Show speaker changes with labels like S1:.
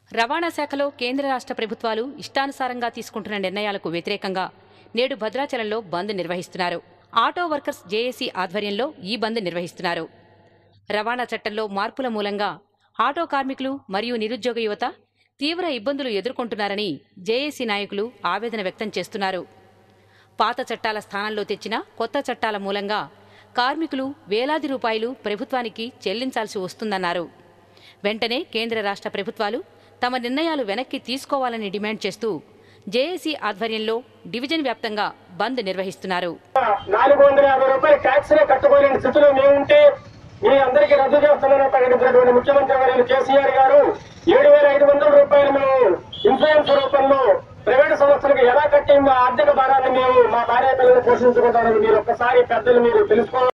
S1: రవాణా శాఖలో కేంద్ర రాష్ట్ర ప్రభుత్వాలు ఇష్టానుసారంగా తీసుకుంటున్న నిర్ణయాలకు వ్యతిరేకంగా నేడు భద్రాచలంలో బంద్ నిర్వహిస్తున్నారు ఆటో వర్కర్స్ జేఏసీ ఆధ్వర్యంలో ఈ బంద్ నిర్వహిస్తున్నారు రవాణా చట్టంలో మార్పుల మూలంగా ఆటో కార్మికులు మరియు నిరుద్యోగ యువత తీవ్ర ఇబ్బందులు ఎదుర్కొంటున్నారని జేఏసీ నాయకులు ఆవేదన వ్యక్తం చేస్తున్నారు పాత చట్టాల స్థానంలో తెచ్చిన కొత్త చట్టాల మూలంగా కార్మికులు వేలాది రూపాయలు ప్రభుత్వానికి చెల్లించాల్సి వస్తుందన్నారు వెంటనే కేంద్ర రాష్ట్ర ప్రభుత్వాలు తమ నిర్ణయాలు వెనక్కి తీసుకోవాలని డిమాండ్ చేస్తూ జేఏసీ ఆధ్వర్యంలో డివిజన్ వ్యాప్తంగా బంద్ నిర్వహిస్తున్నారు
S2: నాలుగు వందల యాభై రూపాయలు ట్యాక్స్ నే కట్టుకోలేని స్థితిలో మేముంటే మీ అందరికీ రద్దు చేస్తామని ప్రకటించినటువంటి ముఖ్యమంత్రి వర్యులు కేసీఆర్ గారు ఏడు వేల ఐదు వందల రూపాయలు మేము ఇన్సూరెన్స్ రూపంలో ప్రైవేట్ సంస్థలకు ఎలా కట్టిందో ఆర్థిక భారాన్ని మేము మా భార్య పిల్లలు పోషించుకుంటారని మీరు ఒక్కసారి పెద్దలు మీరు తెలుసుకోవాలి